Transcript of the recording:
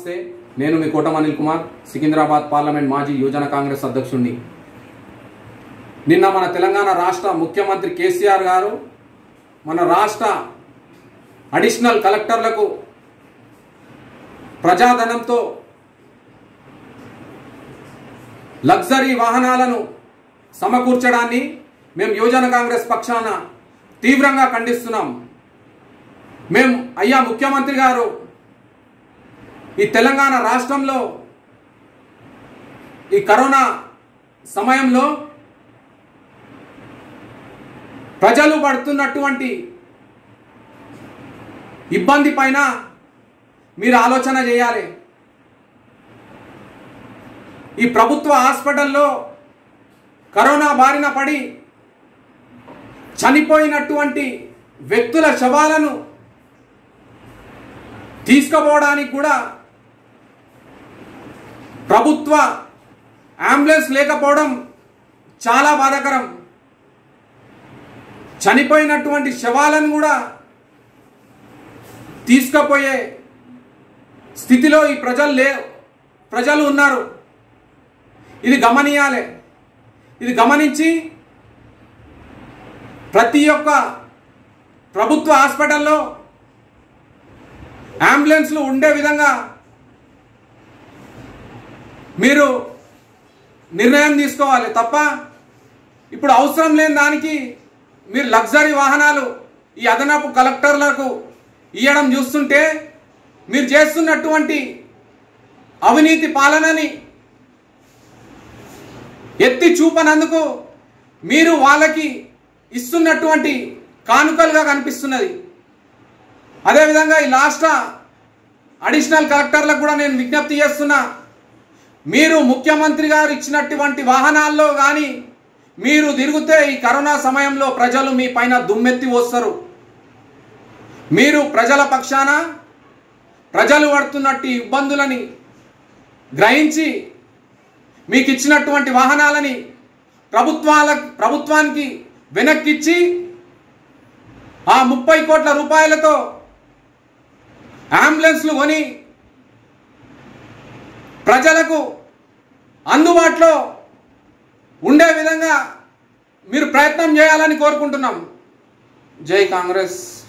నమస్తే నేను మీ కోటం అనిల్ కుమార్ సికింద్రాబాద్ పార్లమెంట్ మాజీ యువజన కాంగ్రెస్ అధ్యక్షుడిని నిన్న మన తెలంగాణ రాష్ట్ర ముఖ్యమంత్రి కేసీఆర్ గారు మన రాష్ట్ర అడిషనల్ కలెక్టర్లకు ప్రజాధనంతో లగ్జరీ వాహనాలను సమకూర్చడాన్ని మేము యువజన కాంగ్రెస్ పక్షాన తీవ్రంగా ఖండిస్తున్నాం మేము అయ్యా ముఖ్యమంత్రి గారు ఈ తెలంగాణ రాష్ట్రంలో ఈ కరోనా సమయంలో ప్రజలు పడుతున్నటువంటి ఇబ్బంది పైన మీరు ఆలోచన చేయాలి ఈ ప్రభుత్వ హాస్పిటల్లో కరోనా బారిన పడి చనిపోయినటువంటి వ్యక్తుల శవాలను తీసుకుపోవడానికి కూడా ప్రభుత్వ అంబులెన్స్ లేకపోవడం చాలా బాధాకరం చనిపోయినటువంటి శవాలను కూడా తీసుకుపోయే స్థితిలో ఈ ప్రజలు లే ప్రజలు ఉన్నారు ఇది గమనియాలి ఇది గమనించి ప్రతి ఒక్క ప్రభుత్వ హాస్పిటల్లో అంబులెన్స్లు ఉండే విధంగా మీరు నిర్ణయం తీసుకోవాలి తప్ప ఇప్పుడు అవసరం లేని దానికి మీరు లగ్జరీ వాహనాలు ఈ అదనపు కలెక్టర్లకు ఇవ్వడం చూస్తుంటే మీరు చేస్తున్నటువంటి అవినీతి పాలనని ఎత్తి చూపనందుకు మీరు వాళ్ళకి ఇస్తున్నటువంటి కానుకలుగా కనిపిస్తున్నది అదేవిధంగా ఈ లాస్ట్ అడిషనల్ కలెక్టర్లకు కూడా నేను విజ్ఞప్తి చేస్తున్నా మీరు ముఖ్యమంత్రి గారు ఇచ్చినటువంటి వాహనాల్లో కానీ మీరు తిరిగితే ఈ కరోనా సమయంలో ప్రజలు మీ పైన దుమ్మెత్తి వస్తారు మీరు ప్రజల పక్షాన ప్రజలు పడుతున్నట్టు ఇబ్బందులని గ్రహించి మీకు ఇచ్చినటువంటి వాహనాలని ప్రభుత్వాల ప్రభుత్వానికి వెనక్కిచ్చి ఆ ముప్పై కోట్ల రూపాయలతో అంబులెన్స్లు కొని ప్రజలకు అందుబాటులో ఉండే విధంగా మీరు ప్రయత్నం చేయాలని కోరుకుంటున్నాం జై కాంగ్రెస్